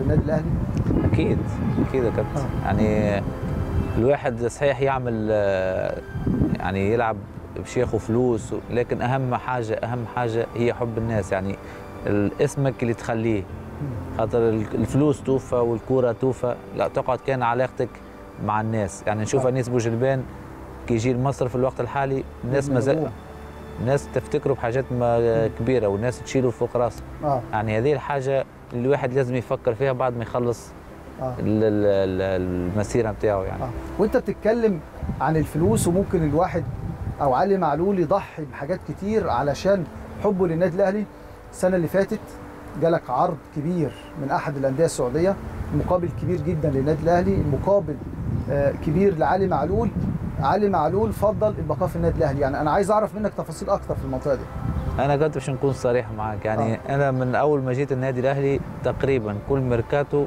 للنادي الاهلي اكيد اكيد يا كابتن آه. يعني الواحد صحيح يعمل آه، يعني يلعب بشيخه فلوس لكن اهم حاجه اهم حاجه هي حب الناس يعني ال- اسمك اللي تخليه خاطر ال- الفلوس توفى والكوره توفى لا تقعد كان علاقتك مع الناس يعني نشوف آه. انيس بوجلبان كي يجي لمصر في الوقت الحالي الناس ما زال نجوم. الناس تفتكره بحاجات ما كبيره والناس تشيله فوق راسه اه يعني هذه الحاجه اللي الواحد لازم يفكر فيها بعد ما يخلص اه ال- ال- ال- المسيره بتاعه يعني اه وانت بتتكلم عن الفلوس وممكن الواحد او علي معلول يضحي بحاجات كتير علشان حبه للنادي الاهلي السنه اللي فاتت جالك عرض كبير من احد الانديه السعوديه مقابل كبير جدا للنادي الاهلي مقابل آه كبير لعلي معلول علي معلول فضل البقاء في النادي الاهلي يعني انا عايز اعرف منك تفاصيل اكتر في المنطقه دي انا كنت باش نكون صريح معك يعني آه. آه. انا من اول ما جيت النادي الاهلي تقريبا كل ميركاتو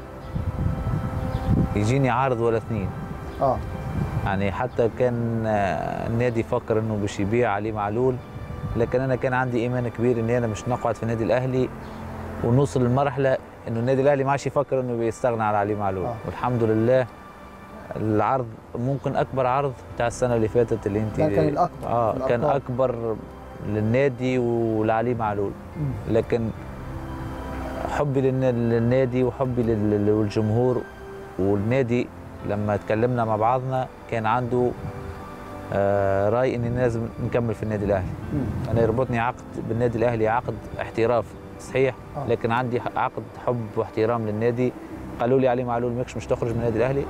يجيني عارض ولا اثنين اه يعني حتى كان آه، النادي يفكر انه باش يبيع علي معلول لكن انا كان عندي ايمان كبير اني انا مش نقعد في النادي الاهلي ونوصل لمرحله انه النادي الاهلي ما عادش يفكر انه بيستغنى على علي معلول آه. آه. والحمد لله العرض ممكن اكبر عرض بتاع السنه اللي فاتت اللي انت ده كان الأكبر اه في كان الأرقام. اكبر للنادي ولعلي معلول مم. لكن حبي للن- للنادي وحبي لل- للجمهور والنادي لما تكلمنا مع بعضنا كان عنده آه، راي اني لازم نكمل في النادي الاهلي مم. انا يربطني عقد بالنادي الاهلي عقد احتراف صحيح آه. لكن عندي ح- عقد حب واحترام للنادي قالوا لي علي معلول ماكش مش تخرج من النادي الاهلي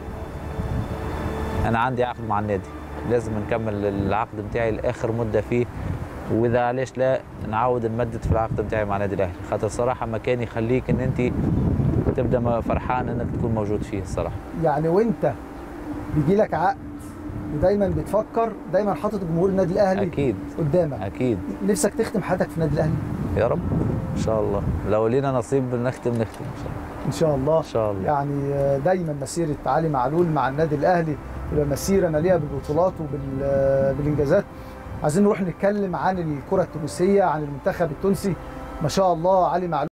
انا عندي عقد مع النادي لازم نكمل العقد بتاعي لاخر مده فيه واذا علاش لا نعاود نمدد في العقد بتاعي مع النادي الاهلي خاطر صراحه مكان يخليك ان انت تبدا م- فرحان انك تكون موجود فيه الصراحه يعني وانت بيجي لك عقد ودايما بتفكر دايما حاطط جمهور النادي الاهلي اكيد قدامك اكيد نفسك تختم حياتك في النادي الاهلي يا رب ان شاء الله لو لينا نصيب نختم نختم ان شاء الله ان شاء الله ان شاء الله يعني آه، دايما مسيره علي معلول مع النادي الاهلي تبقى مسيره مليئه بالبطولات وبالانجازات عايزين نروح نتكلم عن الكره التونسيه عن المنتخب التونسي ما شاء الله علي معلول